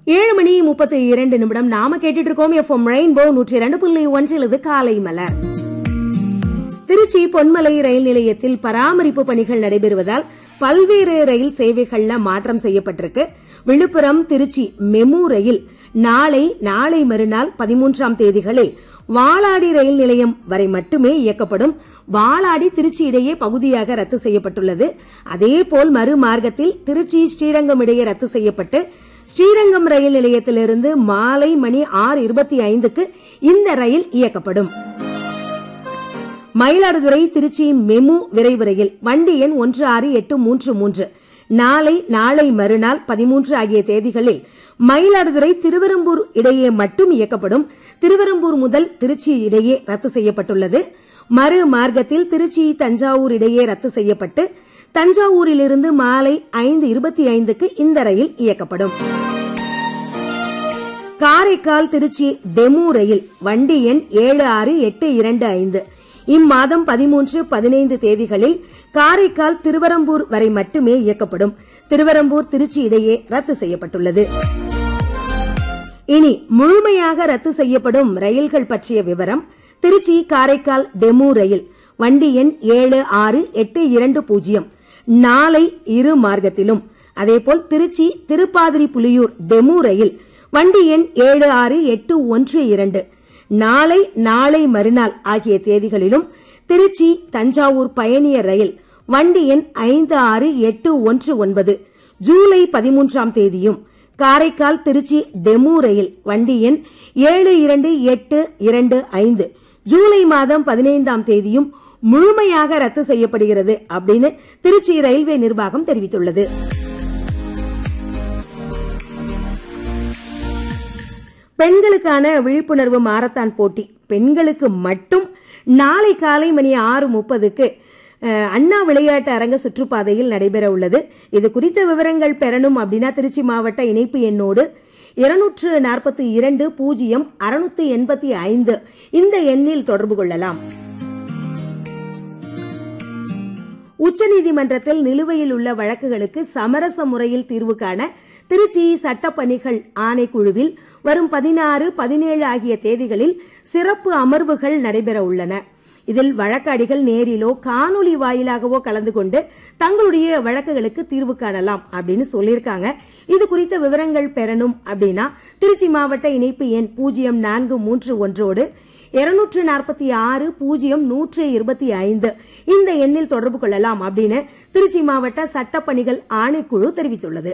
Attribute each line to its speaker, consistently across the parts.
Speaker 1: ஏழு மணி முப்பத்தி இரண்டு நிமிடம் நாம கேட்டுட்டு இருக்கோம் எஃப்எம் ரெயின்போ நூற்றி இரண்டு புள்ளி ஒன்றில் இது காலை மலர் திருச்சி பொன்மலை ரயில் நிலையத்தில் பராமரிப்பு பணிகள் நடைபெறுவதால் பல்வேறு ரயில் சேவைகள்ல மாற்றம் செய்யப்பட்டிருக்கு விழுப்புரம் திருச்சி மெமு ரயில் நாளை நாளை மறுநாள் பதிமூன்றாம் தேதிகளில் வாளாடி ரயில் நிலையம் வரை மட்டுமே இயக்கப்படும் வாளாடி திருச்சி இடையே பகுதியாக ரத்து செய்யப்பட்டுள்ளது அதேபோல் மறுமார்க்கத்தில் திருச்சி ஸ்ரீரங்கம் இடையே ரத்து செய்யப்பட்டு ஸ்ரீரங்கம் ரயில் நிலையத்திலிருந்து மாலை மணி ஆறு இருபத்தி ஐந்துக்கு இந்த ரயில் இயக்கப்படும் மயிலாடுதுறை திருச்சி மெமு விரைவு ரயில் வண்டி எண் ஒன்று ஆறு எட்டு மூன்று மூன்று நாளை நாளை மறுநாள் பதிமூன்று ஆகிய தேதிகளில் மயிலாடுதுறை திருவெரும்பூர் இடையே மட்டும் இயக்கப்படும் திருவெரும்பூர் முதல் திருச்சி இடையே ரத்து செய்யப்பட்டுள்ளது மறு மார்க்கத்தில் திருச்சி தஞ்சாவூர் இடையே ரத்து செய்யப்பட்டு தஞ்சாவூரிலிருந்து மாலை ஐந்து இருபத்தி ஐந்துக்கு இந்த ரயில் இயக்கப்படும் காரைக்கால் திருச்சி டெமு ரயில் வண்டி எண் ஏழு ஆறு எட்டு இரண்டு ஐந்து இம்மாதம் பதிமூன்று பதினைந்து தேதிகளில் காரைக்கால் திருவரம்பூர் வரை மட்டுமே இயக்கப்படும் திருவரம்பூர் திருச்சி இடையே ரத்து செய்யப்பட்டுள்ளது இனி முழுமையாக ரத்து செய்யப்படும் ரயில்கள் பற்றிய விவரம் திருச்சி காரைக்கால் டெமு ரயில் வண்டி எண் ஏழு ஆறு எட்டு இரண்டு பூஜ்ஜியம் நாளை இரு மார்க்கத்திலும் அதேபோல் திருச்சி திருப்பாதிரி புலியூர் டெமு ரயில் வண்டி எண் ஏழு ஆறு எட்டு ஒன்று இரண்டு நாளை நாளை மறுநாள் ஆகிய தேதிகளிலும் திருச்சி தஞ்சாவூர் பயணியர் ரயில் வண்டி எண் ஐந்து ஆறு எட்டு ஒன்று ஒன்பது ஜூலை பதிமூன்றாம் தேதியும் காரைக்கால் திருச்சி டெமு ரயில் வண்டி எண் ஏழு இரண்டு எட்டு இரண்டு ஐந்து ஜூலை மாதம் பதினைந்தாம் தேதியும் முழுமையாக ரத்து செய்யப்படுகிறது அப்படின்னு திருச்சி ரயில்வே நிர்வாகம் தெரிவித்துள்ளது பெண்களுக்கான விழிப்புணர்வு மாரத்தான் போட்டி பெண்களுக்கு மட்டும் நாளை காலை மணி ஆறு முப்பதுக்கு அண்ணா விளையாட்டு அரங்க சுற்றுப்பாதையில் நடைபெற உள்ளது இது குறித்த விவரங்கள் பெறணும் அப்படின்னா திருச்சி மாவட்ட இணைப்பு எண்ணோடு இருநூற்று நாற்பத்தி இரண்டு பூஜ்ஜியம் அறுநூத்தி எண்பத்தி ஐந்து இந்த எண்ணில் தொடர்பு கொள்ளலாம் உச்சநீதிமன்றத்தில் நிலுவையில் உள்ள வழக்குகளுக்கு சமரச முறையில் தீர்வு காண திருச்சி சட்டப்பணிகள் ஆணைக்குழுவில் வரும் பதினாறு பதினேழு ஆகிய தேதிகளில் சிறப்பு அமர்வுகள் நடைபெற உள்ளன இதில் வழக்காடிகள் நேரிலோ காணொலி வாயிலாகவோ கலந்து கொண்டு தங்களுடைய வழக்குகளுக்கு தீர்வு காணலாம் அப்படின்னு சொல்லியிருக்காங்க இது குறித்த விவரங்கள் பெறணும் அப்படின்னா திருச்சி மாவட்ட இணைப்பு எண் பூஜ்ஜியம் நான்கு மூன்று ஒன்றோடு இருநூற்று நாற்பத்தி ஆறு பூஜ்ஜியம் நூற்று இருபத்தி ஐந்து இந்த எண்ணில் தொடர்பு கொள்ளலாம் அப்படின்னு திருச்சி மாவட்ட சட்டப்பணிகள் ஆணைக்குழு தெரிவித்துள்ளது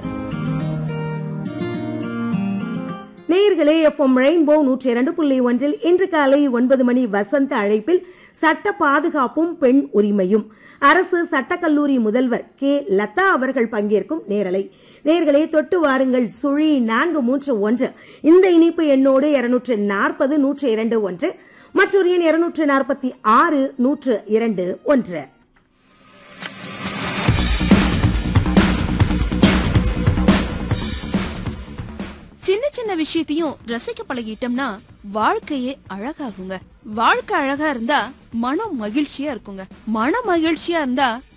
Speaker 1: நேயர்களே எஃப்எம் ரெயின்போ நூற்றி இரண்டு புள்ளி ஒன்றில் இன்று காலை ஒன்பது மணி வசந்த அழைப்பில் சட்ட பாதுகாப்பும் பெண் உரிமையும் அரசு சட்டக்கல்லூரி முதல்வர் கே லதா அவர்கள் பங்கேற்கும் நேரலை நேர்களே தொட்டு வாருங்கள் சுழி நான்கு மூன்று ஒன்று இந்த இனிப்பு எண்ணோடு இருநூற்று நாற்பது நூற்று இரண்டு ஒன்று மற்றொரு எண் இருநூற்று நாற்பத்தி ஆறு நூற்று இரண்டு ஒன்று
Speaker 2: சின்ன சின்ன விஷயத்தையும் ரசிக்க பழகிட்டோம்னா வாழ்க்கையே அழகாகுங்க வாழ்க்கை அழகா இருந்தா மனம் மகிழ்ச்சியா இருக்குங்க மன மகிழ்ச்சியா இருந்தா